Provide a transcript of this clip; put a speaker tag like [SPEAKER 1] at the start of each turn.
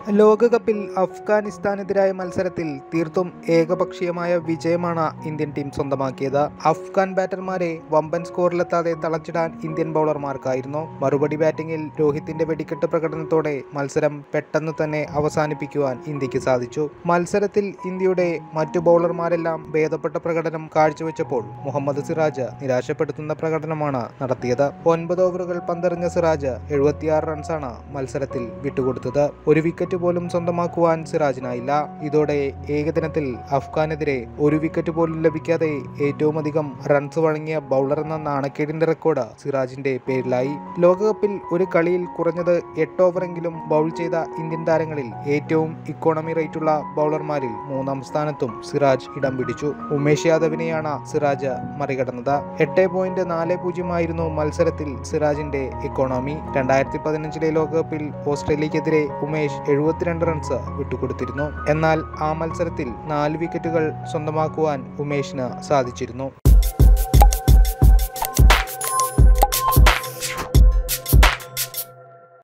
[SPEAKER 1] ലോകകപ്പിൽ അഫ്ഗാനിസ്ഥാനെതിരായ മത്സരത്തിൽ തീർത്തും ഏകപക്ഷീയമായ വിജയമാണ് ഇന്ത്യൻ ടീം സ്വന്തമാക്കിയത് അഫ്ഗാൻ ബാറ്റർമാരെ വമ്പൻ സ്കോറിലെത്താതെ തളച്ചിടാൻ ഇന്ത്യൻ ബൗളർമാർക്കായിരുന്നു മറുപടി ബാറ്റിംഗിൽ രോഹിത്തിന്റെ വെടിക്കെട്ട് പ്രകടനത്തോടെ മത്സരം പെട്ടെന്ന് തന്നെ അവസാനിപ്പിക്കുവാൻ ഇന്ത്യക്ക് സാധിച്ചു മത്സരത്തിൽ ഇന്ത്യയുടെ മറ്റു ബൗളർമാരെല്ലാം ഭേദപ്പെട്ട പ്രകടനം കാഴ്ചവെച്ചപ്പോൾ മുഹമ്മദ് സിറാജ് നിരാശപ്പെടുത്തുന്ന പ്രകടനമാണ് നടത്തിയത് ഒൻപത് ഓവറുകൾ പന്തെറിഞ്ഞ സിറാജ് എഴുപത്തിയാറ് റൺസാണ് മത്സരത്തിൽ വിട്ടുകൊടുത്തത് ഒരു വിക്കറ്റ് പോലും സ്വന്തമാക്കുവാൻ സിറാജിനായില്ല ഇതോടെ ഏകദിനത്തിൽ അഫ്ഗാനെതിരെ ഒരു വിക്കറ്റ് പോലും ലഭിക്കാതെ ഏറ്റവും അധികം റൺസ് വഴങ്ങിയ ബൗളർ എന്ന നാണക്കേടിന്റെ റെക്കോർഡ് സിറാജിന്റെ പേരിലായി ലോകകപ്പിൽ ഒരു കളിയിൽ കുറഞ്ഞത് എട്ട് ഓവറെങ്കിലും ബൗൾ ചെയ്ത ഇന്ത്യൻ താരങ്ങളിൽ ഏറ്റവും ഇക്കോണമി റേറ്റുള്ള ബൗളർമാരിൽ മൂന്നാം സ്ഥാനത്തും സിറാജ് ഇടം പിടിച്ചു ഉമേഷ് യാദവിനെയാണ് സിറാജ് മറികടന്നത് എട്ട് പോയിന്റ് നാല് പൂജ്യമായിരുന്നു മത്സരത്തിൽ സിറാജിന്റെ ഇക്കോണമി രണ്ടായിരത്തി പതിനഞ്ചിലെ ലോകകപ്പിൽ ഓസ്ട്രേലിയക്കെതിരെ ഉമേഷ് എഴുപത്തിരണ്ട് റൺസ് വിട്ടുകൊടുത്തിരുന്നു എന്നാൽ ആ മത്സരത്തിൽ നാല് വിക്കറ്റുകൾ സ്വന്തമാക്കുവാൻ ഉമേഷിന് സാധിച്ചിരുന്നു